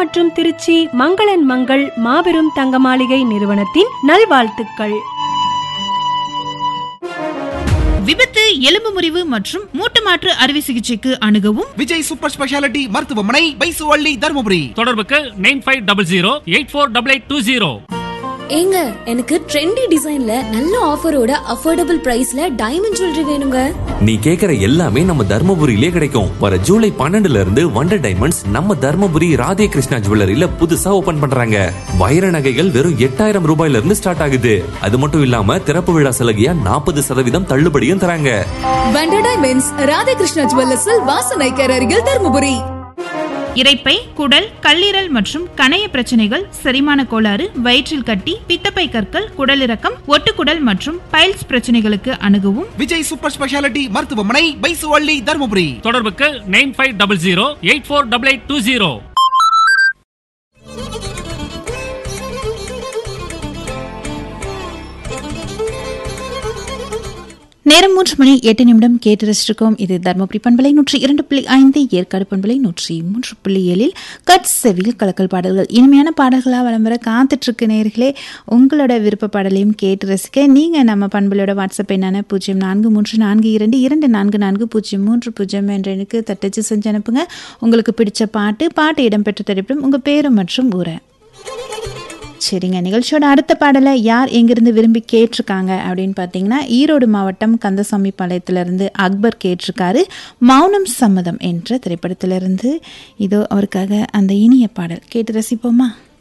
மற்றும் திருச்சி மங்களன் மங்கள் மாபெரும் தங்க மாளிகை நிறுவனத்தின் நல்வாழ்த்துக்கள் விபத்து எலும்பு முறிவு மற்றும் மூட்டு மாற்று அறுவை சிகிச்சைக்கு அணுகவும் விஜய் சூப்பர் ஸ்பெஷாலிட்டி மருத்துவமனை பைசுவள்ளி தருமபுரி தொடர்புக்கு nine five double zero eight four double eight two zero ஏங்க எனக்கு ட்ரெண்டி டிசைன்ல நல்ல ஆஃபரோட அஃபோர்டபுள் பிரைஸ்ல டைமண்ட் ஜுவல்லரி வேணுங்க நீ கேக்குற எல்லாமே நம்ம தர்மபுரியிலே கிடைக்கும் வர ஜூலை பன்னெண்டுல இருந்து வண்டர் டைமண்ட்ஸ் நம்ம தர்மபுரி ராதே கிருஷ்ணா ஜுவல்லரியில புதுசா ஓபன் பண்றாங்க வைர நகைகள் வெறும் எட்டாயிரம் ரூபாயில இருந்து ஸ்டார்ட் ஆகுது அது மட்டும் இல்லாம திறப்பு விழா சலுகையா நாற்பது சதவீதம் தள்ளுபடியும் தராங்க வண்டர் டைமண்ட்ஸ் ராதாகிருஷ்ணா ஜுவல்லர்ஸில் வாசனைக்கர் அருகில் தருமபுரி இரைப்பை குடல் கல்லீரல் மற்றும் கணைய பிரச்சனைகள் செரிமான கோளாறு வயிற்றில் கட்டி பித்தப்பை கற்கள் குடலிறக்கம் ஒட்டுக்குடல் மற்றும் பைல்ஸ் பிரச்சனைகளுக்கு அணுகவும் விஜய் சூப்பர் ஸ்பெஷாலிட்டி மருத்துவமனை பைசுவள்ளி தருமபுரி தொடர்புக்கு nine five double zero eight four double eight two zero நேரம் மூன்று மணி எட்டு நிமிடம் கேட்டு ரசிச்சிருக்கோம் இது தர்மபுரி பண்பலை நூற்றி இரண்டு புள்ளி ஐந்து ஏற்காடு பண்பலை நூற்றி மூன்று புள்ளி ஏழில் கட் செவில் கலக்கல் பாடல்கள் இனிமையான பாடல்களாக வலம் வர காத்துட்ருக்கு நேர்களே உங்களோட விருப்ப பாடலையும் கேட்டு ரசிக்க நீங்கள் நம்ம பண்பலையோட வாட்ஸ்அப் எண்ணான பூஜ்ஜியம் நான்கு மூன்று நான்கு இரண்டு இரண்டு நான்கு நான்கு பூஜ்ஜியம் மூன்று பூஜ்ஜியம் என்ற எண்ணுக்கு தட்டச்சு செஞ்சு அனுப்புங்க உங்களுக்கு பிடிச்ச பாட்டு பாட்டு இடம்பெற்ற திரைப்படம் உங்கள் பேரு மற்றும் ஊரை சரிங்க நிகழ்ச்சியோட அடுத்த பாடலை யார் எங்கிருந்து விரும்பி கேட்டிருக்காங்க அப்படின்னு பார்த்தீங்கன்னா ஈரோடு மாவட்டம் கந்தசாமி பாளையத்திலிருந்து அக்பர் கேட்டிருக்காரு மௌனம் சம்மதம் என்ற திரைப்படத்திலிருந்து இதோ அவருக்காக அந்த இனிய பாடல் கேட்டு ரசிப்போமா